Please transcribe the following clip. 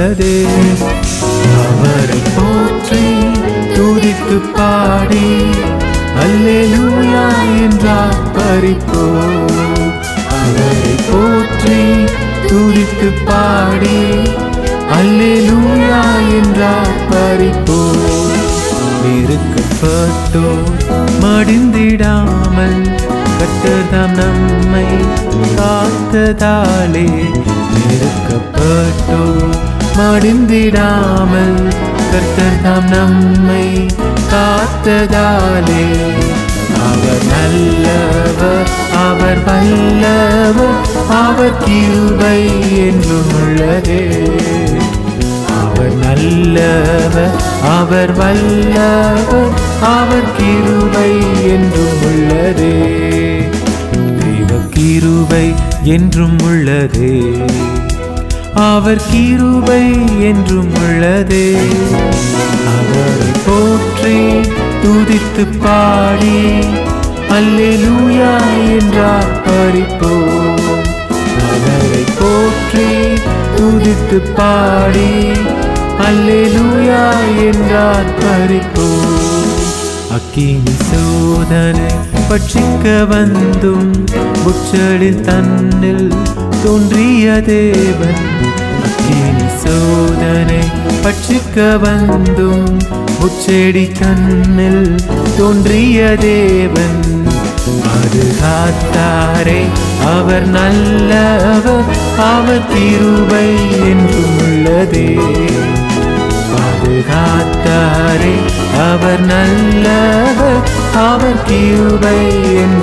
உள்ளதே அவரை போற்றி துதித்து பாடி அல்லேலூயா என்றார் பறிப்போ அவரை போற்றி துதித்து பாடி அல்லேலூயா என்றார் பறிப்போ நெருக்கப்பட்டோர் மடிந்திடாமல் கட்டதாம் நம்மை காத்ததாலே நெருக்கப்பட்டோர் மடிந்திடாமல் கர்த்தர்தாம் நம்மை காத்ததாலே அவர் நல்லவர் அவர் வல்லவர் அவர் கிருபை என்றும் உள்ளதே அவர் நல்லவர் அவர் வல்லவர் அவர் கிருபை என்றும் உள்ளதே தெய்வ கிருபை என்றும் உள்ளதே அவர் கிருபை என்றும் உள்ளதே அவரை போற்றி துதித்து பாடி அல்லேலூயா என்றார் பறிப்போம் அவரை போற்றி துதித்து பாடி அல்லேலூயா என்றார் பறிப்போம் அக்கினி சோதனை பட்சிக்க வந்தும் முச்சடில் தன்னில் தோன்றிய தேவன் அக்கினி சோதனை பட்சிக்க வந்தும் முச்செடி கண்ணில் தோன்றிய தேவன் அது காத்தாரே அவர் நல்லவர் அவர் கிருபை என்றும் உள்ளதே பாதுகாத்தாரே அவர் நல்லவர் அவர் கிருபை என்றும்